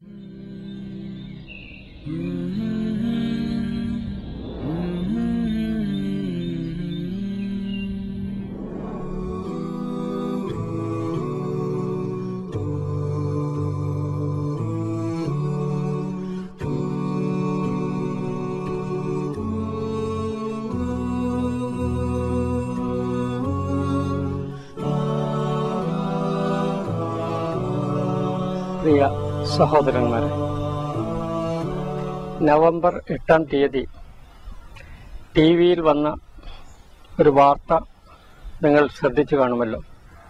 പ്രിയ സഹോദരന്മാരെ നവംബർ എട്ടാം തീയതി ടി വിയിൽ വന്ന ഒരു വാർത്ത നിങ്ങൾ ശ്രദ്ധിച്ചു കാണുമല്ലോ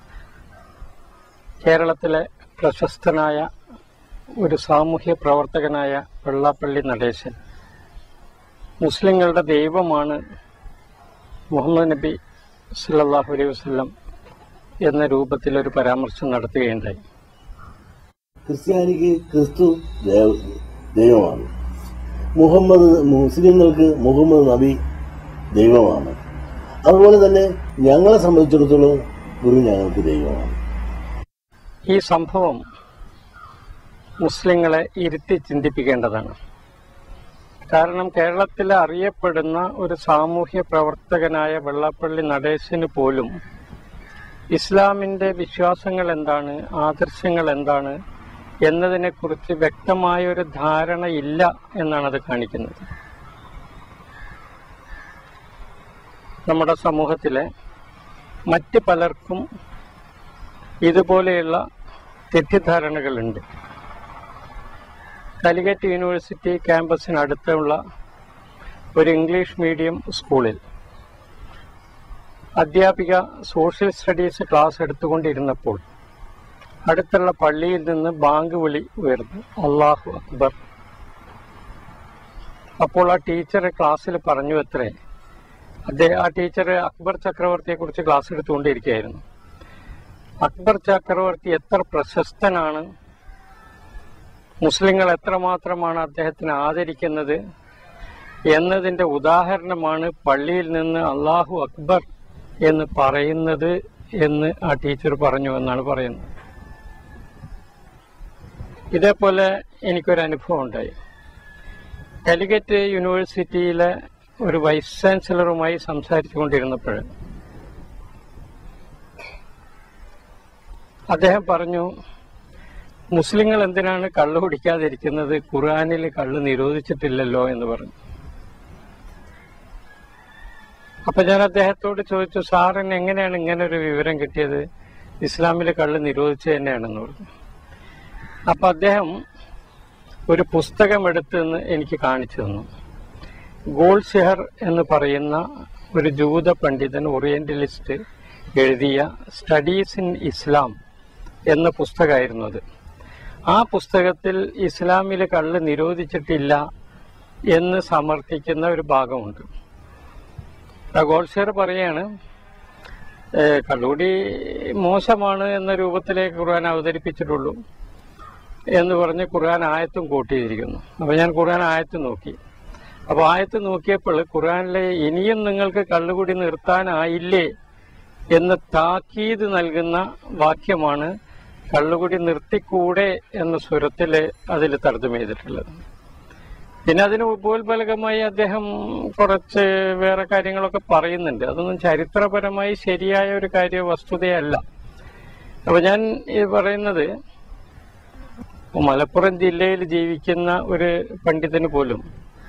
കേരളത്തിലെ പ്രശസ്തനായ ഒരു സാമൂഹ്യ പ്രവർത്തകനായ വെള്ളാപ്പള്ളി നടേശൻ മുസ്ലിങ്ങളുടെ ദൈവമാണ് മുഹമ്മദ് നബി സല്ലല്ലാഹു അലൈഹി വസല്ലം എന്ന രൂപത്തിൽ ഒരു പരാമർശം നടത്തുകയുണ്ടായി ക്രിസ്ത്യാനിക്ക് ക്രിസ്തു ദേവ- ദൈവമാണ് മുഹമ്മദ് മുസ്ലിങ്ങൾക്ക് മുഹമ്മദ് നബി ദൈവമാണ് അതുപോലെ തന്നെ ഞങ്ങളെ സംബന്ധിച്ചിടത്തോളം ഗുരു ഞങ്ങൾക്ക് ദൈവമാണ് ഈ സംഭവം മുസ്ലിങ്ങളെ ഇരുത്തി ചിന്തിപ്പിക്കേണ്ടതാണ് കാരണം കേരളത്തിൽ അറിയപ്പെടുന്ന ഒരു സാമൂഹ്യ പ്രവർത്തകനായ വെള്ളാപ്പള്ളി നടേശന് പോലും ഇസ്ലാമിന്റെ വിശ്വാസങ്ങൾ എന്താണ് ആദർശങ്ങൾ എന്താണ് എന്നതിനെക്കുറിച്ച് വ്യക്തമായ ഒരു ധാരണ ഇല്ല എന്നാണ് അത് കാണിക്കുന്നത് നമ്മുടെ സമൂഹത്തിലെ മറ്റ് പലർക്കും ഇതുപോലെയുള്ള തെറ്റിദ്ധാരണകളുണ്ട് കാലിക്കറ്റ് യൂണിവേഴ്സിറ്റി ക്യാമ്പസിനടുത്തുള്ള ഒരു ഇംഗ്ലീഷ് മീഡിയം സ്കൂളിൽ അധ്യാപിക സോഷ്യൽ സ്റ്റഡീസ് ക്ലാസ് എടുത്തുകൊണ്ടിരുന്നപ്പോൾ അടുത്തുള്ള പള്ളിയിൽ നിന്ന് ബാങ്ക് വിളി ഉയർന്നു അള്ളാഹു അക്ബർ അപ്പോൾ ആ ടീച്ചർ ക്ലാസ്സിൽ പറഞ്ഞു അത്രേ അദ്ദേഹം ആ ടീച്ചർ അക്ബർ ചക്രവർത്തിയെ കുറിച്ച് ക്ലാസ് എടുത്തുകൊണ്ടിരിക്കുകയായിരുന്നു അക്ബർ ചക്രവർത്തി എത്ര പ്രശസ്തനാണ് മുസ്ലിങ്ങൾ എത്രമാത്രമാണ് അദ്ദേഹത്തിനെ ആദരിക്കുന്നത് എന്നതിന്റെ ഉദാഹരണമാണ് പള്ളിയിൽ നിന്ന് അള്ളാഹു അക്ബർ എന്ന് പറയുന്നത് എന്ന് ആ ടീച്ചർ പറഞ്ഞു എന്നാണ് പറയുന്നത് ഇതേപോലെ എനിക്കൊരു അനുഭവം ഉണ്ടായി കാലിക്കറ്റ് യൂണിവേഴ്സിറ്റിയിലെ ഒരു വൈസ് ചാൻസലറുമായി സംസാരിച്ചു കൊണ്ടിരുന്നപ്പോൾ അദ്ദേഹം പറഞ്ഞു മുസ്ലിങ്ങൾ എന്തിനാണ് കള്ളു കുടിക്കാതിരിക്കുന്നത് ഖുർആാനിൽ കള്ള് നിരോധിച്ചിട്ടില്ലല്ലോ എന്ന് പറഞ്ഞു അപ്പൊ ഞാൻ അദ്ദേഹത്തോട് ചോദിച്ചു സാറിന് എങ്ങനെയാണ് ഇങ്ങനെ ഒരു വിവരം കിട്ടിയത് ഇസ്ലാമിൽ കള്ള് നിരോധിച്ചു തന്നെയാണെന്ന് പറഞ്ഞു അപ്പൊ അദ്ദേഹം ഒരു പുസ്തകം എടുത്തെന്ന് എനിക്ക് കാണിച്ചു തന്നു ഗോൾഡ് ഷെഹർ എന്ന് പറയുന്ന ഒരു ജൂത പണ്ഡിതൻ ഓറിയന്റലിസ്റ്റ് എഴുതിയ സ്റ്റഡീസ് ഇൻ ഇസ്ലാം എന്ന പുസ്തകമായിരുന്നു അത് ആ പുസ്തകത്തിൽ ഇസ്ലാമിൽ കള്ള് നിരോധിച്ചിട്ടില്ല എന്ന് സമർത്ഥിക്കുന്ന ഒരു ഭാഗമുണ്ട് ആ ഗോൾഷെയർ പറയാണ് ഏ, കള്ളുകൂടി മോശമാണ് എന്ന രൂപത്തിലേക്ക് ഖുർആൻ അവതരിപ്പിച്ചിട്ടുള്ളൂ എന്ന് പറഞ്ഞ് ഖുർആൻ ആയത്തും കൂട്ടിയിരിക്കുന്നു അപ്പൊ ഞാൻ ഖുർആൻ ആയത്ത് നോക്കി അപ്പൊ ആയത്ത് നോക്കിയപ്പോൾ ഖുർആനിലെ ഇനിയും നിങ്ങൾക്ക് കള്ളുകൂടി നിർത്താനായില്ലേ എന്ന് താക്കീത് നൽകുന്ന വാക്യമാണ് കള്ളുകുടി നിർത്തിക്കൂടെ എന്ന സ്വരത്തില് അതിൽ തർജ്ജമ ചെയ്തിട്ടുള്ളത് പിന്നെ അതിന് ഉപോത്ബലകമായി അദ്ദേഹം കുറച്ച് വേറെ കാര്യങ്ങളൊക്കെ പറയുന്നുണ്ട് അതൊന്നും ചരിത്രപരമായി ശരിയായ ഒരു കാര്യ വസ്തുതയല്ല അപ്പൊ ഞാൻ ഈ പറയുന്നത് മലപ്പുറം ജില്ലയിൽ ജീവിക്കുന്ന ഒരു പണ്ഡിതന് പോലും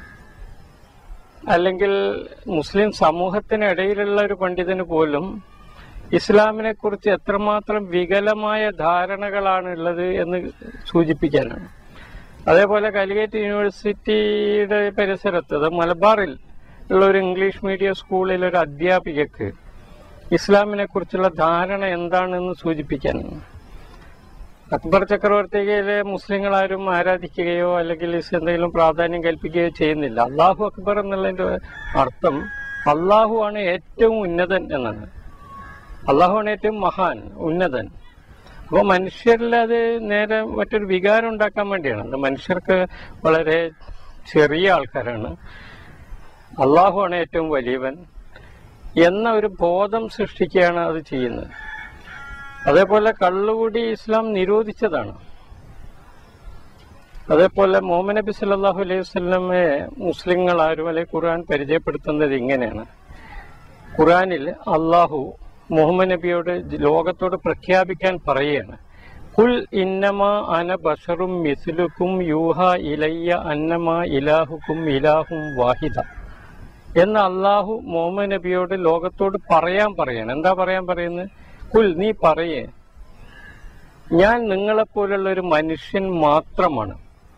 അല്ലെങ്കിൽ മുസ്ലിം സമൂഹത്തിനിടയിലുള്ള ഒരു പണ്ഡിതന് പോലും ഇസ്ലാമിനെ കുറിച്ച് എത്രമാത്രം വികലമായ ധാരണകളാണ് ഉള്ളത് എന്ന് സൂചിപ്പിക്കാനാണ് അതേപോലെ കാലിക്കറ്റ് യൂണിവേഴ്സിറ്റിയുടെ പരിസരത്ത് അത് മലബാറിൽ ഉള്ള ഒരു ഇംഗ്ലീഷ് മീഡിയം സ്കൂളിൽ ഒരു അധ്യാപികക്ക് ഇസ്ലാമിനെ കുറിച്ചുള്ള ധാരണ എന്താണെന്ന് സൂചിപ്പിക്കാനാണ് അക്ബർ ചക്രവർത്തിയിലെ മുസ്ലിങ്ങൾ ആരും ആരാധിക്കുകയോ അല്ലെങ്കിൽ ഇസ് എന്തെങ്കിലും പ്രാധാന്യം കൽപ്പിക്കുകയോ ചെയ്യുന്നില്ല അള്ളാഹു അക്ബർ എന്നുള്ളതിന്റെ അർത്ഥം അള്ളാഹു ആണ് ഏറ്റവും ഉന്നതൻ എന്നാണ് അള്ളാഹുവാണ് ഏറ്റവും മഹാൻ ഉന്നതൻ അപ്പോൾ മനുഷ്യരിൽ അത് നേരെ മറ്റൊരു വികാരം ഉണ്ടാക്കാൻ വേണ്ടിയാണ് അത് മനുഷ്യർക്ക് വളരെ ചെറിയ ആൾക്കാരാണ് അള്ളാഹുവാണ് ഏറ്റവും വലിയവൻ എന്ന ഒരു ബോധം സൃഷ്ടിക്കുകയാണ് അത് ചെയ്യുന്നത് അതേപോലെ കള്ളുകൂടി ഇസ്ലാം നിരോധിച്ചതാണ് അതേപോലെ മുഹമ്മദ് നബി സല്ലല്ലാഹു അലൈഹി വസല്ലമയെ മുസ്ലിങ്ങൾ ആരും അല്ലെങ്കിൽ ഖുർആൻ പരിചയപ്പെടുത്തുന്നത് ഇങ്ങനെയാണ് ഖുർആനിൽ അള്ളാഹു മുഹമ്മദ് നബിയോട് ലോകത്തോട് പ്രഖ്യാപിക്കാൻ പറയുകയാണ് കുൽ ഇന്നമാ അന ബഷറും മിസ്ലുക്കും യൂഹ ഇലയ്യ അന്നമാ ഇലാഹുക്കും ഇലാഹും വാഹിദ എന്ന് അള്ളാഹു മുഹമ്മദ് നബിയോട് ലോകത്തോട് പറയാൻ പറയാണ് എന്താ പറയാൻ പറയുന്നത് കുൽ നീ പറയേ ഞാൻ നിങ്ങളെപ്പോലുള്ള ഒരു മനുഷ്യൻ മാത്രമാണ്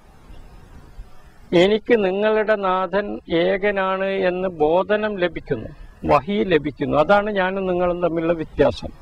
എനിക്ക് നിങ്ങളുടെ നാഥൻ ഏകനാണ് എന്ന് ബോധനം ലഭിക്കുന്നു വഹി ലഭിക്കുന്നു അതാണ് ഞാനും നിങ്ങളും തമ്മിലുള്ള വ്യത്യാസം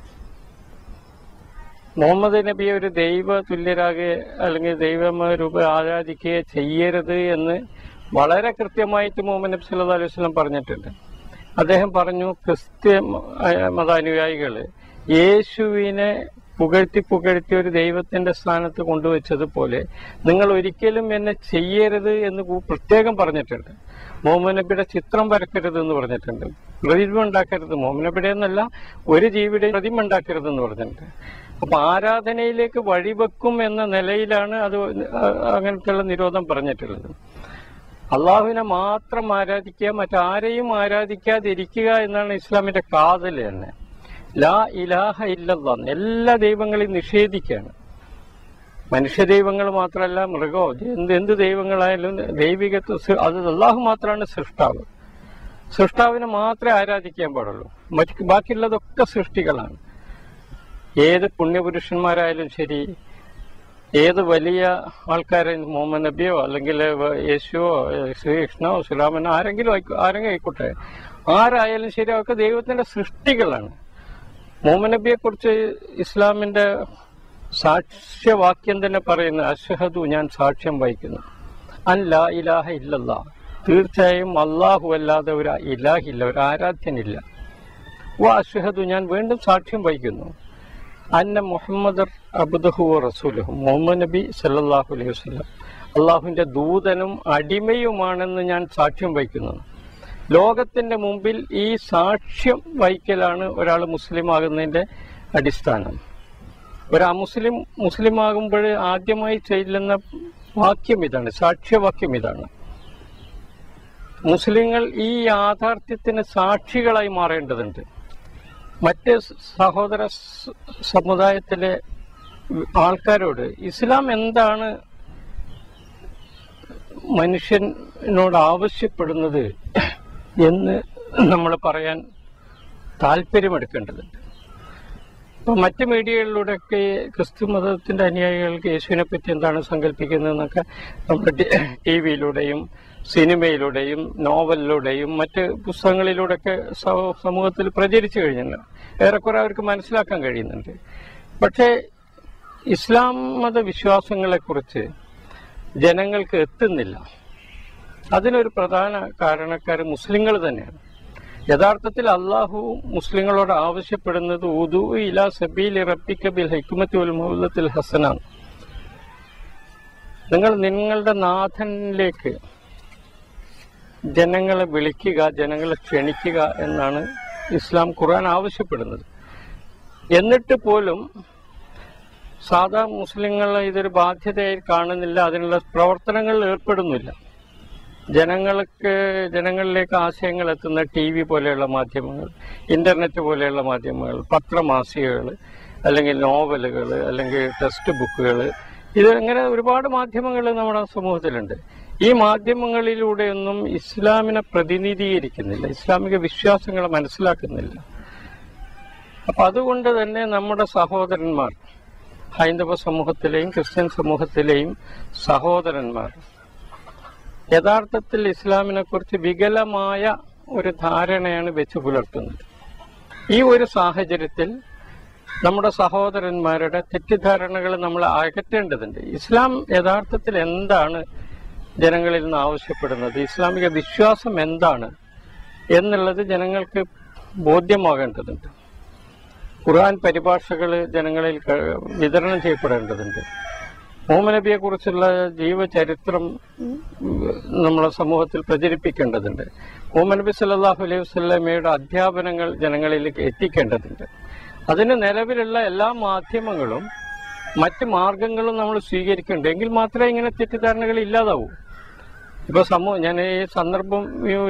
മുഹമ്മദ് നബിയെ ഒരു ദൈവ തുല്യരാകുക അല്ലെങ്കിൽ ദൈവമായ രൂപ ആരാധിക്കുകയോ ചെയ്യരുത് എന്ന് വളരെ കൃത്യമായിട്ട് മുഹമ്മദ് നബി സല്ലല്ലാഹു അലൈഹി വസല്ലം പറഞ്ഞിട്ടുണ്ട് അദ്ദേഹം പറഞ്ഞു ക്രിസ്ത്യ മ- മതാനുയായികള് യേശുവിനെ പുകഴ്ത്തി പുകഴ്ത്തി ഒരു ദൈവത്തിന്റെ സ്ഥാനത്ത് കൊണ്ടുവച്ചതുപോലെ നിങ്ങൾ ഒരിക്കലും എന്നെ ചെയ്യരുത് എന്ന് കൂ- പ്രത്യേകം പറഞ്ഞിട്ടുണ്ട് മുഹമ്മദ് നബിയുടെ ചിത്രം വരക്കരുത് എന്ന് പറഞ്ഞിട്ടുണ്ട് പ്രതിമ ഉണ്ടാക്കരുത് മുഹമ്മദ് നബിയുടെ എന്നല്ല ഒരു ജീവിയുടെ പ്രതിമ ഉണ്ടാക്കരുത് എന്ന് പറഞ്ഞിട്ടുണ്ട് അപ്പൊ ആരാധനയിലേക്ക് വഴിവെക്കും എന്ന നിലയിലാണ് അത് അങ്ങനത്തെയുള്ള നിരോധനം പറഞ്ഞിട്ടുള്ളത് അള്ളാഹുവിനെ മാത്രം ആരാധിക്കുക മറ്റാരെയും ആരാധിക്കാതിരിക്കുക എന്നാണ് ഇസ്ലാമിന്റെ കാതൽ തന്നെ ലാ ഇലാഹ ഇല്ലല്ലാ എല്ലാ ദൈവങ്ങളെയും നിഷേധിക്കുകയാണ് മനുഷ്യ ദൈവങ്ങൾ മാത്രമല്ല മൃഗോ എന്ത് എന്ത് ദൈവങ്ങളായാലും ദൈവികത്വ സൃ- അത് അള്ളാഹു മാത്രമാണ് സൃഷ്ടാവ് സൃഷ്ടാവിനെ മാത്രമേ ആരാധിക്കാൻ പാടുള്ളൂ മറ്റ് ബാക്കിയുള്ളതൊക്കെ സൃഷ്ടികളാണ് ഏത് പുണ്യപുരുഷന്മാരായാലും ശരി ഏത് വലിയ ആൾക്കാരെ മുഹമ്മദ് നബിയോ അല്ലെങ്കിൽ വ- യേശുവോ ഏഹ് ശ്രീകൃഷ്ണോ സുലാമനോ ആരെങ്കിലും ആയിക്കോ- ആരെങ്കിലും ആയിക്കോട്ടെ ആരായാലും ശരി അവർക്ക് ദൈവത്തിന്റെ സൃഷ്ടികളാണ് മുഹമ്മദ് നബിയെ കുറിച്ച് ഇസ്ലാമിന്റെ സാക്ഷ്യവാക്യം തന്നെ പറയുന്നു അഷഹദു ഞാൻ സാക്ഷ്യം വഹിക്കുന്നു അൻ ലാ ഇലാഹ ഇല്ലല്ലാ തീർച്ചയായും അള്ളാഹു അല്ലാതെ ഒരു ഇലാഹില്ല ഒരു ആരാധ്യനില്ല വ അഷഹദു ഞാൻ വീണ്ടും സാക്ഷ്യം വഹിക്കുന്നു അന്ന മുഹമ്മദ് അബ്ദുഹു റസൂലുഹു മുഹമ്മദ് നബി സല്ലല്ലാഹു അലൈഹി വസല്ലം അള്ളാഹുവിന്റെ ദൂതനും അടിമയുമാണെന്ന് ഞാൻ സാക്ഷ്യം വഹിക്കുന്നു ലോകത്തിന്റെ മുമ്പിൽ ഈ സാക്ഷ്യം വഹിക്കലാണ് ഒരാൾ മുസ്ലിം ആകുന്നതിന്റെ അടിസ്ഥാനം ഒരു അമുസ്ലിം മുസ്ലിം ആകുമ്പോൾ ആദ്യമായി ചെല്ലുന്ന വാക്യം ഇതാണ് സാക്ഷ്യവാക്യം ഇതാണ് മുസ്ലിങ്ങൾ ഈ യാഥാർത്ഥ്യത്തിന് സാക്ഷികളായി മാറേണ്ടതുണ്ട് മറ്റ് സഹോദര സ- സമുദായത്തിലെ ആൾക്കാരോട് ഇസ്ലാം എന്താണ് മനുഷ്യനോട് ആവശ്യപ്പെടുന്നത് എന്ന് നമ്മൾ പറയാൻ താല്പര്യമെടുക്കേണ്ടതുണ്ട് ഇപ്പൊ മറ്റ് മീഡിയകളിലൂടെയൊക്കെ ക്രിസ്തു മതത്തിന്റെ അനുയായികൾക്ക് യേശുവിനെ പറ്റി എന്താണ് സങ്കല്പിക്കുന്നതെന്നൊക്കെ നമ്മുടെ ടി വിയിലൂടെയും സിനിമയിലൂടെയും നോവലിലൂടെയും മറ്റ് പുസ്തകങ്ങളിലൂടെയൊക്കെ സ- സമൂഹത്തിൽ പ്രചരിച്ചു കഴിഞ്ഞില്ല ഏറെക്കുറെ അവർക്ക് മനസ്സിലാക്കാൻ കഴിയുന്നുണ്ട് പക്ഷേ ഇസ്ലാം മത വിശ്വാസങ്ങളെക്കുറിച്ച് ജനങ്ങൾക്ക് എത്തുന്നില്ല അതിനൊരു പ്രധാന കാരണക്കാർ മുസ്ലിങ്ങൾ തന്നെയാണ് യഥാർത്ഥത്തിൽ അള്ളാഹു മുസ്ലിങ്ങളോട് ആവശ്യപ്പെടുന്നത് ഉദു ഇല സബീൽ റബ്ബിക ബിൽ ഹിക്മത്തി വൽ മൗലത്തിൽ ഹസനാണ് നിങ്ങൾ നിങ്ങളുടെ നാഥനിലേക്ക് ജനങ്ങളെ വിളിക്കുക ജനങ്ങളെ ക്ഷണിക്കുക എന്നാണ് ഇസ്ലാം ഖുർആൻ ആവശ്യപ്പെടുന്നത് എന്നിട്ട് പോലും സാധാ മുസ്ലിങ്ങൾ ഇതൊരു ബാധ്യതയായി കാണുന്നില്ല അതിനുള്ള പ്രവർത്തനങ്ങളിൽ ഏർപ്പെടുന്നില്ല ജനങ്ങൾക്ക് ജനങ്ങളിലേക്ക് ആശയങ്ങൾ എത്തുന്ന ടി വി പോലെയുള്ള മാധ്യമങ്ങൾ ഇന്റർനെറ്റ് പോലെയുള്ള മാധ്യമങ്ങൾ പത്രമാസികകൾ അല്ലെങ്കിൽ നോവലുകൾ അല്ലെങ്കിൽ ടെക്സ്റ്റ് ബുക്കുകൾ ഇത് അങ്ങനെ ഒരുപാട് മാധ്യമങ്ങൾ നമ്മുടെ സമൂഹത്തിലുണ്ട് ഈ മാധ്യമങ്ങളിലൂടെയൊന്നും ഇസ്ലാമിനെ പ്രതിനിധീകരിക്കുന്നില്ല ഇസ്ലാമിക വിശ്വാസങ്ങളെ മനസ്സിലാക്കുന്നില്ല അപ്പൊ അതുകൊണ്ട് തന്നെ നമ്മുടെ സഹോദരന്മാർ ഹൈന്ദവ സമൂഹത്തിലെയും ക്രിസ്ത്യൻ സമൂഹത്തിലെയും സഹോദരന്മാർ യഥാർത്ഥത്തിൽ ഇസ്ലാമിനെ കുറിച്ച് വികലമായ ഒരു ധാരണയാണ് വെച്ച് പുലർത്തുന്നത് ഈ ഒരു സാഹചര്യത്തിൽ നമ്മുടെ സഹോദരന്മാരുടെ തെറ്റിദ്ധാരണകൾ നമ്മൾ അകറ്റേണ്ടതുണ്ട് ഇസ്ലാം യഥാർത്ഥത്തിൽ എന്താണ് ജനങ്ങളിൽ നിന്ന് ആവശ്യപ്പെടുന്നത് ഇസ്ലാമിക വിശ്വാസം എന്താണ് എന്നുള്ളത് ജനങ്ങൾക്ക് ബോധ്യമാകേണ്ടതുണ്ട് ഖുർആൻ പരിഭാഷകൾ ജനങ്ങളിൽ ക- വിതരണം ചെയ്യപ്പെടേണ്ടതുണ്ട് മുഹമ്മദ് നബിയെ കുറിച്ചുള്ള ജീവചരിത്രം ഉം, നമ്മുടെ സമൂഹത്തിൽ പ്രചരിപ്പിക്കേണ്ടതുണ്ട് മുഹമ്മദ് നബി സല്ലല്ലാഹു അലൈഹി വസല്ലമയുടെ അധ്യാപനങ്ങൾ ജനങ്ങളിലേക്ക് എത്തിക്കേണ്ടതുണ്ട് അതിന് നിലവിലുള്ള എല്ലാ മാധ്യമങ്ങളും മറ്റ് മാർഗങ്ങളും നമ്മൾ സ്വീകരിക്കുന്നുണ്ട് എങ്കിൽ മാത്രമേ ഇങ്ങനെ തെറ്റിദ്ധാരണകൾ ഇല്ലാതാവൂ ഇപ്പൊ സമൂഹം ഞാൻ ഈ സന്ദർഭം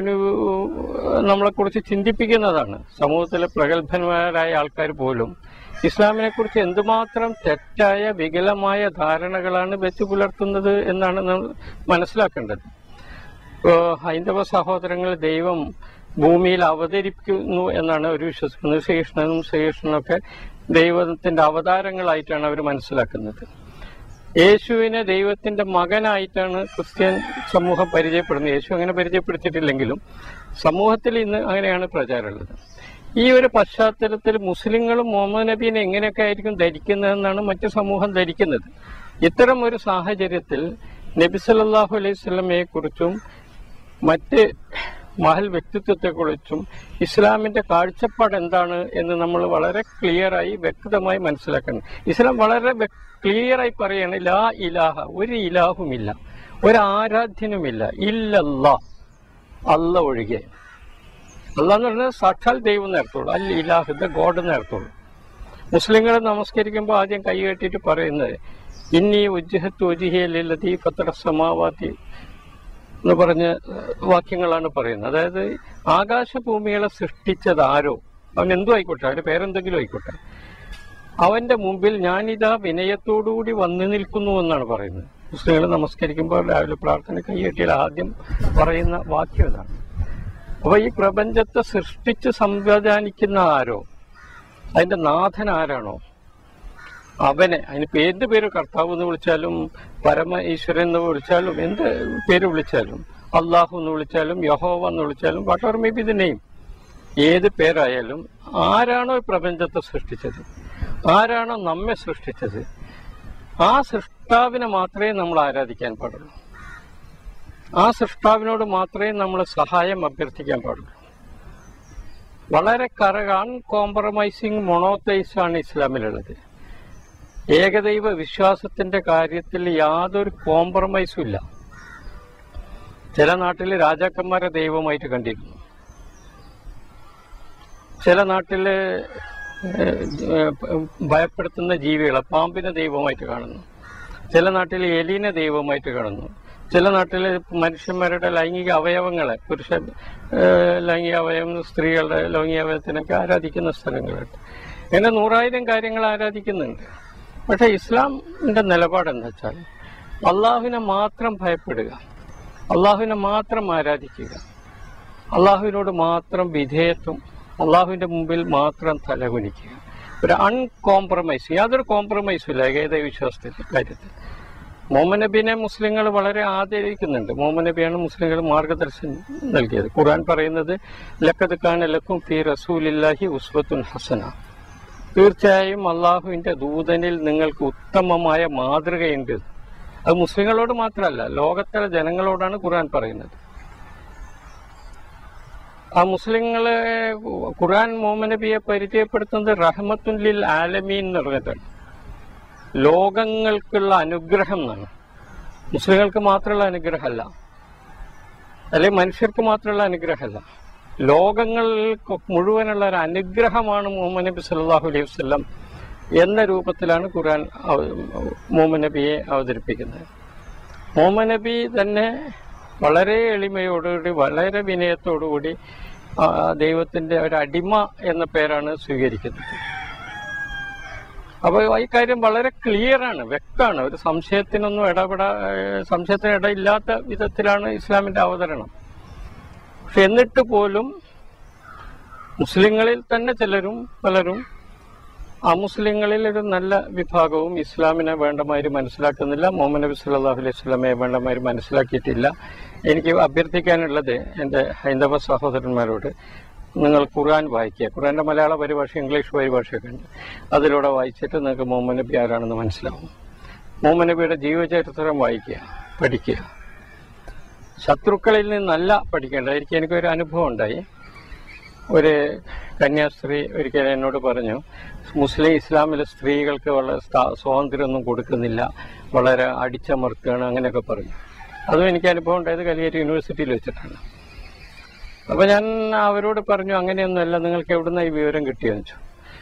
നമ്മളെ കുറിച്ച് ചിന്തിപ്പിക്കുന്നതാണ് സമൂഹത്തിലെ പ്രഗത്ഭന്മാരായ ആൾക്കാർ പോലും ഇസ്ലാമിനെ കുറിച്ച് എന്തുമാത്രം തെറ്റായ വികലമായ ധാരണകളാണ് വെച്ച് പുലർത്തുന്നത് എന്നാണ് നമ്മൾ മനസ്സിലാക്കേണ്ടത് ഇപ്പോ ഹൈന്ദവ സഹോദരങ്ങൾ ദൈവം ഭൂമിയിൽ അവതരിപ്പിക്കുന്നു എന്നാണ് അവർ വിശ്വസിക്കുന്നത് ശ്രീകൃഷ്ണനും ശ്രീകൃഷ്ണനൊക്കെ ദൈവത്തിന്റെ അവതാരങ്ങളായിട്ടാണ് അവർ മനസ്സിലാക്കുന്നത് യേശുവിനെ ദൈവത്തിന്റെ മകനായിട്ടാണ് ക്രിസ്ത്യൻ സമൂഹം പരിചയപ്പെടുന്നത് യേശു അങ്ങനെ പരിചയപ്പെടുത്തിയിട്ടില്ലെങ്കിലും സമൂഹത്തിൽ ഇന്ന് അങ്ങനെയാണ് പ്രചാരമുള്ളത് ഈ ഒരു പശ്ചാത്തലത്തിൽ മുസ്ലിങ്ങളും മുഹമ്മദ് നബീനെ എങ്ങനെയൊക്കെ ആയിരിക്കും ധരിക്കുന്നതെന്നാണ് മറ്റു സമൂഹം ധരിക്കുന്നത് ഇത്തരം ഒരു സാഹചര്യത്തിൽ നബി സല്ലല്ലാഹു അലൈഹി സ്വലമയെ കുറിച്ചും മറ്റ് മഹൽ വ്യക്തിത്വത്തെക്കുറിച്ചും ഇസ്ലാമിന്റെ കാഴ്ചപ്പാട് എന്താണ് എന്ന് നമ്മൾ വളരെ ക്ലിയറായി വ്യക്തമായി മനസ്സിലാക്കണം ഇസ്ലാം വളരെ ക്ലിയറായി പറയാണ് ലാ ഇലാഹ ഒരു ഇലാഹുമില്ല ഒരു ആരാധ്യനുമില്ല ഇല്ലല്ലാ അല്ല ഒഴികെ അല്ല എന്ന് പറഞ്ഞാൽ സാക്ഷാൽ ദൈവം നേരത്തുള്ളൂ അല്ല ഇലാഹ് ദ ഗോഡ് നേരത്തുള്ളൂ മുസ്ലിങ്ങൾ നമസ്കരിക്കുമ്പോൾ ആദ്യം കൈ കെട്ടിയിട്ട് പറയുന്നത് ഇന്നി ഉജ്ജഹത്ത് ഉജിഹിയല്ലതി ഫത്തറ സമാവാത്തി എന്ന് പറഞ്ഞ വാക്യങ്ങളാണ് പറയുന്നത് അതായത് ആകാശഭൂമികളെ സൃഷ്ടിച്ചത് ആരോ അവൻ എന്തു ആയിക്കോട്ടെ അവന്റെ പേരെന്തെങ്കിലും ആയിക്കോട്ടെ അവന്റെ മുമ്പിൽ ഞാനിതാ വിനയത്തോടുകൂടി വന്നു നിൽക്കുന്നു എന്നാണ് പറയുന്നത് മുസ്ലിങ്ങൾ നമസ്കരിക്കുമ്പോൾ രാവിലെ പ്രാർത്ഥന കൈയെട്ടിയാൽ ആദ്യം പറയുന്ന വാക്യം ഇതാണ് അപ്പൊ ഈ പ്രപഞ്ചത്തെ സൃഷ്ടിച്ച് സംവിധാനിക്കുന്ന ആരോ അതിന്റെ നാഥൻ ആരാണോ അവനെ അതിനിപ്പോ ഏത് പേര് കർത്താവ് എന്ന് വിളിച്ചാലും പരമ ഈശ്വരൻ എന്ന് വിളിച്ചാലും എന്ത് പേര് വിളിച്ചാലും അള്ളാഹു എന്ന് വിളിച്ചാലും യഹോവ എന്ന് വിളിച്ചാലും whatever may be the name ഏത് പേരായാലും ആരാണോ ഈ പ്രപഞ്ചത്തെ സൃഷ്ടിച്ചത് ആരാണോ നമ്മെ സൃഷ്ടിച്ചത് ആ സൃഷ്ടാവിനെ മാത്രമേ നമ്മൾ ആരാധിക്കാൻ പാടുള്ളൂ ആ സൃഷ്ടാവിനോട് മാത്രമേ നമ്മൾ സഹായം അഭ്യർത്ഥിക്കാൻ പാടുള്ളൂ വളരെ കറ അൺകോംപ്രമൈസിങ് മൊണോത്തൈസ് ആണ് ഇസ്ലാമിലുള്ളത് ഏകദൈവ വിശ്വാസത്തിന്റെ കാര്യത്തിൽ യാതൊരു കോംപ്രമൈസും ഇല്ല ചില നാട്ടിൽ രാജാക്കന്മാരെ ദൈവമായിട്ട് കണ്ടിരുന്നു ചില നാട്ടില് ഏഹ്, ഏഹ്, ഭയപ്പെടുത്തുന്ന ജീവികളെ പാമ്പിനെ ദൈവമായിട്ട് കാണുന്നു ചില നാട്ടിൽ എലിനെ ദൈവമായിട്ട് കാണുന്നു ചില നാട്ടിൽ മനുഷ്യന്മാരുടെ ലൈംഗിക അവയവങ്ങളെ പുരുഷ ഏഹ്, ലൈംഗിക അവയവം സ്ത്രീകളുടെ ലൈംഗിക അവയവത്തിനൊക്കെ ആരാധിക്കുന്ന സ്ഥലങ്ങളുണ്ട് ഇങ്ങനെ നൂറായിരം കാര്യങ്ങൾ ആരാധിക്കുന്നുണ്ട് പക്ഷെ ഇസ്ലാമിന്റെ നിലപാട് എന്താ വെച്ചാൽ അള്ളാഹുവിനെ മാത്രം ഭയപ്പെടുക അള്ളാഹുവിനെ മാത്രം ആരാധിക്കുക അള്ളാഹുവിനോട് മാത്രം വിധേയത്വം അള്ളാഹുവിന്റെ മുമ്പിൽ മാത്രം തലകുനിക്കുക ഒരു അൺകോംപ്രമൈസ് യാതൊരു കോംപ്രമൈസും ഇല്ല ഏകൈത വിശ്വാസത്തിന്റെ കാര്യത്തിൽ മുഹമ്മദ് നബീനെ മുസ്ലിങ്ങൾ വളരെ ആദരിക്കുന്നുണ്ട് മുഹമ്മദ് നബിയാണ് മുസ്ലിങ്ങൾ മാർഗദർശനം നൽകിയത് ഖുർആൻ പറയുന്നത് ലക്കത് ഖാൻ ലക്കും ഫി റസൂലില്ലാഹി ഉസ്വത്തുൻ ഹസന തീർച്ചയായും അള്ളാഹുവിന്റെ ദൂതനിൽ നിങ്ങൾക്ക് ഉത്തമമായ മാതൃകയുണ്ട് അത് മുസ്ലിങ്ങളോട് മാത്രമല്ല ലോകത്തിലെ ജനങ്ങളോടാണ് ഖുർആൻ പറയുന്നത് ആ മുസ്ലിങ്ങളെ ഖുർആൻ മുഹമ്മദ് നബിയെ പരിചയപ്പെടുത്തുന്നത് റഹ്മത്തുൻ ലിൽ ആലമീൻ എന്ന് പറഞ്ഞിട്ടാണ് ലോകങ്ങൾക്കുള്ള അനുഗ്രഹം എന്നാണ് മുസ്ലിങ്ങൾക്ക് മാത്രമുള്ള അനുഗ്രഹമല്ല അല്ലെങ്കിൽ മനുഷ്യർക്ക് മാത്രമുള്ള അനുഗ്രഹമല്ല ലോകങ്ങൾക്ക് മുഴുവനുള്ള ഒരു അനുഗ്രഹമാണ് മുഹമ്മദ് നബി സല്ലല്ലാഹു അലൈഹി വസല്ലം എന്ന രൂപത്തിലാണ് ഖുർആൻ അവ- മുഹമ്മദ് നബിയെ അവതരിപ്പിക്കുന്നത് മുഹമ്മദ് നബി തന്നെ വളരെ എളിമയോടുകൂടി വളരെ വിനയത്തോടുകൂടി ആ, ദൈവത്തിന്റെ ഒരു അടിമ എന്ന പേരാണ് സ്വീകരിക്കുന്നത് അപ്പോൾ ഈ കാര്യം വളരെ ക്ലിയർ ആണ് വ്യക്തമാണ് ഒരു സംശയത്തിനൊന്നും ഇടപെടാ ഏഹ് സംശയത്തിന് ഇടയില്ലാത്ത വിധത്തിലാണ് ഇസ്ലാമിന്റെ അവതരണം പക്ഷെ എന്നിട്ട് പോലും മുസ്ലിങ്ങളിൽ തന്നെ ചിലരും പലരും അമുസ്ലിങ്ങളിൽ ഒരു നല്ല വിഭാഗവും ഇസ്ലാമിനെ വേണ്ടമാതിരി മനസ്സിലാക്കുന്നില്ല മുഹമ്മദ് നബി സല്ലല്ലാഹു അലൈഹി സ്വലമയെ വേണ്ടമാതിരി മനസ്സിലാക്കിയിട്ടില്ല എനിക്ക് അഭ്യർത്ഥിക്കാനുള്ളത് എൻ്റെ ഹൈന്ദവ സഹോദരന്മാരോട് നിങ്ങൾ ഖുർആൻ വായിക്കുക ഖുർആന്റെ മലയാള പരിഭാഷ ഇംഗ്ലീഷ് പരിഭാഷയൊക്കെ ഉണ്ട് അതിലൂടെ വായിച്ചിട്ട് നിങ്ങൾക്ക് മുഹമ്മദ് നബി ആരാണെന്ന് മനസ്സിലാവും മുഹമ്മദ് നബിയുടെ ജീവചരിത്രം വായിക്കുക പഠിക്കുക ശത്രുക്കളിൽ നിന്നല്ല പഠിക്കേണ്ടത് എനിക്ക് എനിക്കൊരു അനുഭവം ഉണ്ടായി ഒരു കന്യാസ്ത്രീ ഒരിക്കൽ എന്നോട് പറഞ്ഞു മുസ്ലിം ഇസ്ലാമിലെ സ്ത്രീകൾക്ക് വളരെ സ്ഥാ- സ്വാതന്ത്ര്യമൊന്നും കൊടുക്കുന്നില്ല വളരെ അടിച്ചമർത്തുകയാണ് അങ്ങനെയൊക്കെ പറഞ്ഞു അതും എനിക്ക് അനുഭവം ഉണ്ടായത് കലിയേറ്റ് യൂണിവേഴ്സിറ്റിയിൽ വെച്ചിട്ടാണ് അപ്പൊ ഞാൻ അവരോട് പറഞ്ഞു അങ്ങനെയൊന്നുമല്ല നിങ്ങൾക്ക് എവിടുന്ന ഈ വിവരം കിട്ടിയെന്ന് വെച്ചു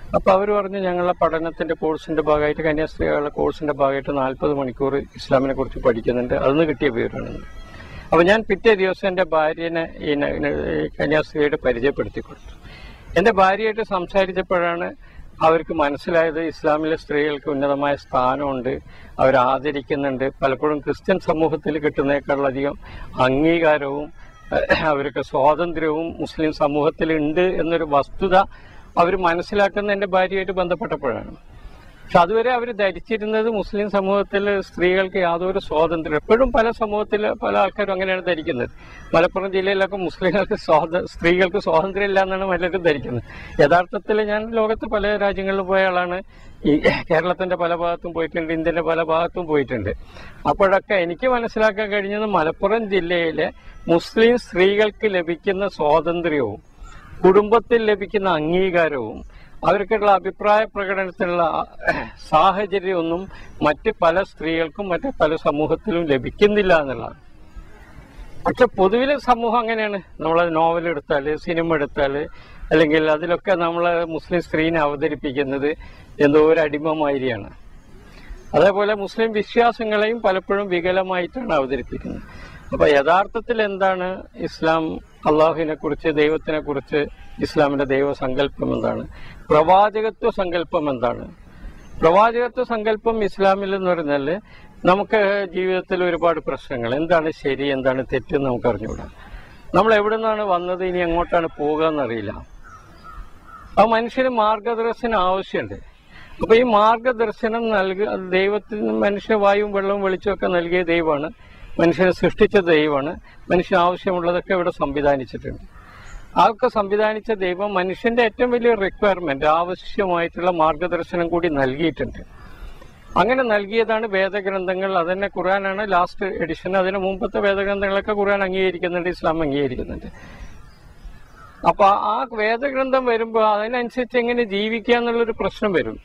അപ്പൊ അവർ പറഞ്ഞു ഞങ്ങളുടെ പഠനത്തിന്റെ കോഴ്സിന്റെ ഭാഗമായിട്ട് കന്യാസ്ത്രീകളുടെ കോഴ്സിന്റെ ഭാഗമായിട്ട് നാൽപ്പത് മണിക്കൂർ ഇസ്ലാമിനെ കുറിച്ച് പഠിക്കുന്നുണ്ട് അതിന് കിട്ടിയ വിവരമാണ് അപ്പൊ ഞാൻ പിറ്റേ ദിവസം എന്റെ ഭാര്യനെ ഈ ന- ന- ഈ കന്യാസ്ത്രീയായിട്ട് പരിചയപ്പെടുത്തി കൊടുത്തു എന്റെ ഭാര്യയായിട്ട് സംസാരിച്ചപ്പോഴാണ് അവർക്ക് മനസ്സിലായത് ഇസ്ലാമിലെ സ്ത്രീകൾക്ക് ഉന്നതമായ സ്ഥാനമുണ്ട് അവർ ആദരിക്കുന്നുണ്ട് പലപ്പോഴും ക്രിസ്ത്യൻ സമൂഹത്തിൽ കിട്ടുന്നേക്കാളധികം അംഗീകാരവും ഏഹ്, അവർക്ക് സ്വാതന്ത്ര്യവും മുസ്ലിം സമൂഹത്തിൽ ഉണ്ട് എന്നൊരു വസ്തുത അവർ മനസ്സിലാക്കുന്ന എന്റെ ഭാര്യയായിട്ട് ബന്ധപ്പെട്ടപ്പോഴാണ് പക്ഷെ അതുവരെ അവർ ധരിച്ചിരുന്നത് മുസ്ലിം സമൂഹത്തിൽ സ്ത്രീകൾക്ക് യാതൊരു സ്വാതന്ത്ര്യം എപ്പോഴും പല സമൂഹത്തിൽ പല ആൾക്കാരും അങ്ങനെയാണ് ധരിക്കുന്നത് മലപ്പുറം ജില്ലയിലൊക്കെ മുസ്ലിങ്ങൾക്ക് സ്വാത സ്ത്രീകൾക്ക് സ്വാതന്ത്ര്യം ഇല്ല എന്നാണ് പലരും ധരിക്കുന്നത് യഥാർത്ഥത്തിൽ ഞാൻ ലോകത്ത് പല രാജ്യങ്ങളിൽ പോയ ആളാണ് ഈ കേരളത്തിന്റെ പല ഭാഗത്തും പോയിട്ടുണ്ട് ഇന്ത്യന്റെ പല ഭാഗത്തും പോയിട്ടുണ്ട് അപ്പോഴൊക്കെ എനിക്ക് മനസ്സിലാക്കാൻ കഴിഞ്ഞത് മലപ്പുറം ജില്ലയിലെ മുസ്ലിം സ്ത്രീകൾക്ക് ലഭിക്കുന്ന സ്വാതന്ത്ര്യവും കുടുംബത്തിൽ ലഭിക്കുന്ന അംഗീകാരവും അവർക്കുള്ള അഭിപ്രായ പ്രകടനത്തിനുള്ള സാഹചര്യമൊന്നും മറ്റ് പല സ്ത്രീകൾക്കും മറ്റ് പല സമൂഹത്തിലും ലഭിക്കുന്നില്ല എന്നുള്ളതാണ് പക്ഷെ പൊതുവിലെ സമൂഹം അങ്ങനെയാണ് നമ്മൾ നോവൽ എടുത്താല് സിനിമ എടുത്താല് അല്ലെങ്കിൽ അതിലൊക്കെ നമ്മൾ മുസ്ലിം സ്ത്രീനെ അവതരിപ്പിക്കുന്നത് എന്തോ ഒരു അടിമമാതിരിയാണ് അതേപോലെ മുസ്ലിം വിശ്വാസങ്ങളെയും പലപ്പോഴും വികലമായിട്ടാണ് അവതരിപ്പിക്കുന്നത് അപ്പൊ യഥാർത്ഥത്തിൽ എന്താണ് ഇസ്ലാം അള്ളാഹുവിനെ കുറിച്ച് ദൈവത്തിനെ കുറിച്ച് ഇസ്ലാമിന്റെ ദൈവസങ്കല്പം എന്താണ് പ്രവാചകത്വ സങ്കല്പം എന്താണ് പ്രവാചകത്വ സങ്കല്പം ഇസ്ലാമിൽ എന്ന് പറഞ്ഞാൽ നമുക്ക് ജീവിതത്തിൽ ഒരുപാട് പ്രശ്നങ്ങൾ എന്താണ് ശരി എന്താണ് തെറ്റ് എന്ന് നമുക്ക് അറിഞ്ഞുകൂടാ നമ്മൾ എവിടെ നിന്നാണ് വന്നത് ഇനി എങ്ങോട്ടാണ് പോകുക എന്നറിയില്ല ആ മനുഷ്യന് മാർഗദർശനം ആവശ്യമുണ്ട് അപ്പൊ ഈ മാർഗദർശനം നൽകുക ദൈവത്തിന് മനുഷ്യ വായുവും വെള്ളവും വെളിച്ചമൊക്കെ നൽകിയ ദൈവമാണ് മനുഷ്യനെ സൃഷ്ടിച്ച ദൈവമാണ് മനുഷ്യന് ആവശ്യമുള്ളതൊക്കെ ഇവിടെ സംവിധാനിച്ചിട്ടുണ്ട് അതൊക്കെ സംവിധാനിച്ച ദൈവം മനുഷ്യന്റെ ഏറ്റവും വലിയ റിക്വയർമെന്റ് ആവശ്യമായിട്ടുള്ള മാർഗദർശനം കൂടി നൽകിയിട്ടുണ്ട് അങ്ങനെ നൽകിയതാണ് വേദഗ്രന്ഥങ്ങൾ അതന്നെ ഖുറാനാണ് ലാസ്റ്റ് എഡിഷൻ അതിന് മുമ്പത്തെ വേദഗ്രന്ഥങ്ങളൊക്കെ ഖുറാൻ അംഗീകരിക്കുന്നുണ്ട് ഇസ്ലാം അംഗീകരിക്കുന്നുണ്ട് അപ്പൊ ആ വേദഗ്രന്ഥം വരുമ്പോൾ അതിനനുസരിച്ച് എങ്ങനെ ജീവിക്കുക എന്നുള്ളൊരു പ്രശ്നം വരും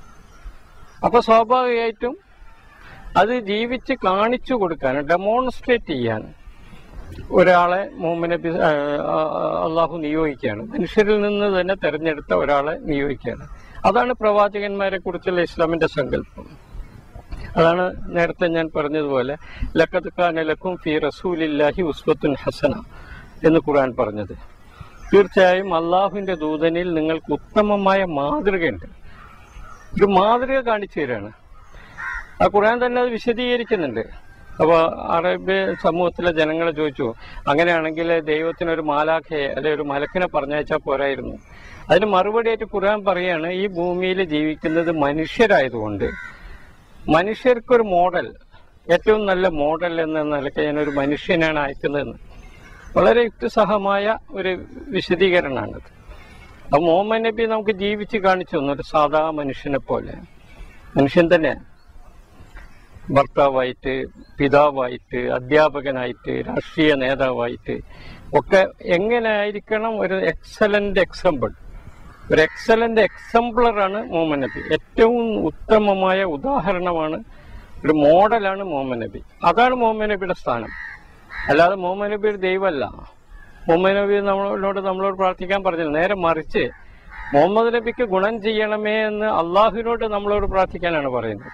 അപ്പൊ സ്വാഭാവികമായിട്ടും അത് ജീവിച്ച് കാണിച്ചു കൊടുക്കാൻ ഡെമോൺസ്ട്രേറ്റ് ചെയ്യാൻ ഒരാളെ മുഹമ്മദ് നബി ആ, ആ, അള്ളാഹു നിയോഗിക്കുകയാണ് മനുഷ്യരിൽ നിന്ന് തന്നെ തെരഞ്ഞെടുത്ത ഒരാളെ നിയോഗിക്കുകയാണ് അതാണ് പ്രവാചകന്മാരെ കുറിച്ചുള്ള ഇസ്ലാമിന്റെ സങ്കല്പം അതാണ് നേരത്തെ ഞാൻ പറഞ്ഞതുപോലെ ലക്കത് ഖാൻ ലക്കും ഫി റസൂലില്ലാഹി ഉസ്വത്തുൻ ഹസന എന്ന് ഖുർആൻ പറഞ്ഞത് തീർച്ചയായും അള്ളാഹുവിന്റെ ദൂതനിൽ നിങ്ങൾക്ക് ഉത്തമമായ മാതൃകയുണ്ട് ഒരു മാതൃക കാണിച്ചു തരാണ് ആ ഖുർആൻ തന്നെ അത് വിശദീകരിക്കുന്നുണ്ട് അപ്പൊ അറേബ്യ സമൂഹത്തിലെ ജനങ്ങളെ ചോദിച്ചു അങ്ങനെയാണെങ്കിൽ ദൈവത്തിന് ഒരു മാലാഖയെ അല്ലെ ഒരു മലക്കിനെ പറഞ്ഞയച്ചാൽ പോരായിരുന്നു അതിന് മറുപടിയായിട്ട് ഖുർആൻ പറയാണ് ഈ ഭൂമിയിൽ ജീവിക്കുന്നത് മനുഷ്യരായതുകൊണ്ട് മനുഷ്യർക്കൊരു മോഡൽ ഏറ്റവും നല്ല മോഡൽ എന്ന നിലയ്ക്ക് ഞാനൊരു മനുഷ്യനാണ് അയക്കുന്നതെന്ന് വളരെ യുക്തിസഹമായ ഒരു വിശദീകരണമാണത് അപ്പൊ മുഹമ്മദ് നബി നമുക്ക് ജീവിച്ച് കാണിച്ചു തന്നു ഒരു സാധാ മനുഷ്യനെ പോലെ മനുഷ്യൻ തന്നെ ഭർത്താവായിട്ട് പിതാവായിട്ട് അധ്യാപകനായിട്ട് രാഷ്ട്രീയ നേതാവായിട്ട് ഒക്കെ എങ്ങനെ ആയിരിക്കണം ഒരു എക്സലന്റ് എക്സാമ്പിൾ ഒരു എക്സലന്റ് എക്സാമ്പിളറാണ് മുഹമ്മദ് നബി ഏറ്റവും ഉത്തമമായ ഉദാഹരണമാണ് ഒരു മോഡലാണ് മുഹമ്മദ് നബി അതാണ് മുഹമ്മദ് നബിയുടെ സ്ഥാനം അല്ലാതെ മുഹമ്മദ് നബി ഒരു ദൈവമല്ല മുഹമ്മദ് നബി നമ്മളോട് നമ്മളോട് പ്രാർത്ഥിക്കാൻ പറഞ്ഞില്ല നേരെ മറിച്ച് മുഹമ്മദ് നബിക്ക് ഗുണം ചെയ്യണമേ എന്ന് അള്ളാഹുവിനോട് നമ്മളോട് പ്രാർത്ഥിക്കാനാണ് പറയുന്നത്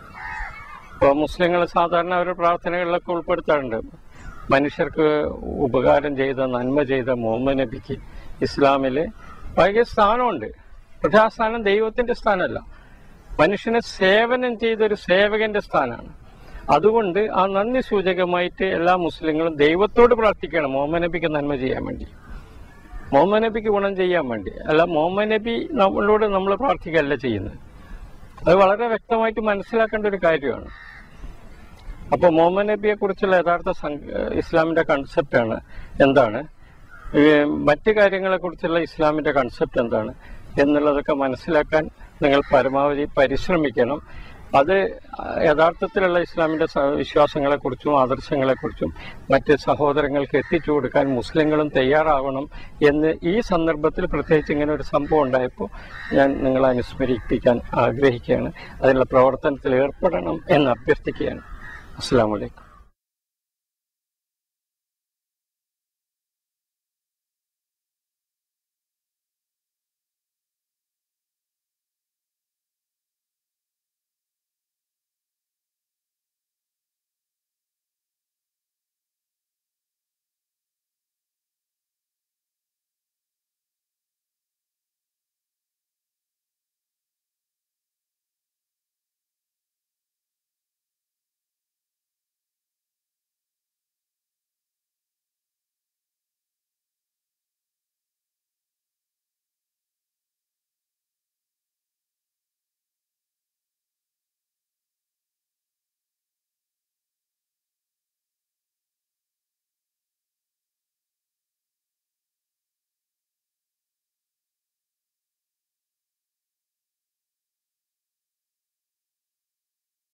ഇപ്പോൾ മുസ്ലിങ്ങൾ സാധാരണ അവരുടെ പ്രാർത്ഥനകളിലൊക്കെ ഉൾപ്പെടുത്താറുണ്ട് മനുഷ്യർക്ക് ഉപകാരം ചെയ്ത നന്മ ചെയ്ത മുഹമ്മദ് നബിക്ക് ഇസ്ലാമില് ഭയങ്കര സ്ഥാനമുണ്ട് പക്ഷെ ആ സ്ഥാനം ദൈവത്തിന്റെ സ്ഥാനമല്ല മനുഷ്യനെ സേവനം ചെയ്ത ഒരു സേവകന്റെ സ്ഥാനമാണ് അതുകൊണ്ട് ആ നന്ദി സൂചകമായിട്ട് എല്ലാ മുസ്ലിങ്ങളും ദൈവത്തോട് പ്രാർത്ഥിക്കണം മുഹമ്മദ് നബിക്ക് നന്മ ചെയ്യാൻ വേണ്ടി മുഹമ്മദ് നബിക്ക് ഗുണം ചെയ്യാൻ വേണ്ടി അല്ല മുഹമ്മദ് നബി നമ്മളോട് നമ്മൾ പ്രാർത്ഥിക്കുകയല്ല ചെയ്യുന്നത് അത് വളരെ വ്യക്തമായിട്ട് മനസ്സിലാക്കേണ്ട ഒരു കാര്യമാണ് അപ്പൊ മുഹമ്മദ് നബിയെ കുറിച്ചുള്ള യഥാർത്ഥ സംഘ- ഇസ്ലാമിന്റെ കൺസെപ്റ്റാണ് എന്താണ് ഈ മറ്റു കാര്യങ്ങളെ കുറിച്ചുള്ള ഇസ്ലാമിന്റെ കൺസെപ്റ്റ് എന്താണ് എന്നുള്ളതൊക്കെ മനസ്സിലാക്കാൻ നിങ്ങൾ പരമാവധി പരിശ്രമിക്കണം അത് യഥാർത്ഥത്തിലുള്ള ഇസ്ലാമിന്റെ സ- വിശ്വാസങ്ങളെക്കുറിച്ചും ആദർശങ്ങളെക്കുറിച്ചും മറ്റ് സഹോദരങ്ങൾക്ക് എത്തിച്ചു കൊടുക്കാൻ മുസ്ലിങ്ങളും തയ്യാറാവണം എന്ന് ഈ സന്ദർഭത്തിൽ പ്രത്യേകിച്ച് ഇങ്ങനെ ഒരു സംഭവം ഉണ്ടായപ്പോൾ ഞാൻ നിങ്ങളെ അനുസ്മരിപ്പിക്കാൻ ആഗ്രഹിക്കുകയാണ് അതിനുള്ള പ്രവർത്തനത്തിൽ ഏർപ്പെടണം എന്ന് അഭ്യർത്ഥിക്കുകയാണ് അസ്സാം വലൈക്കും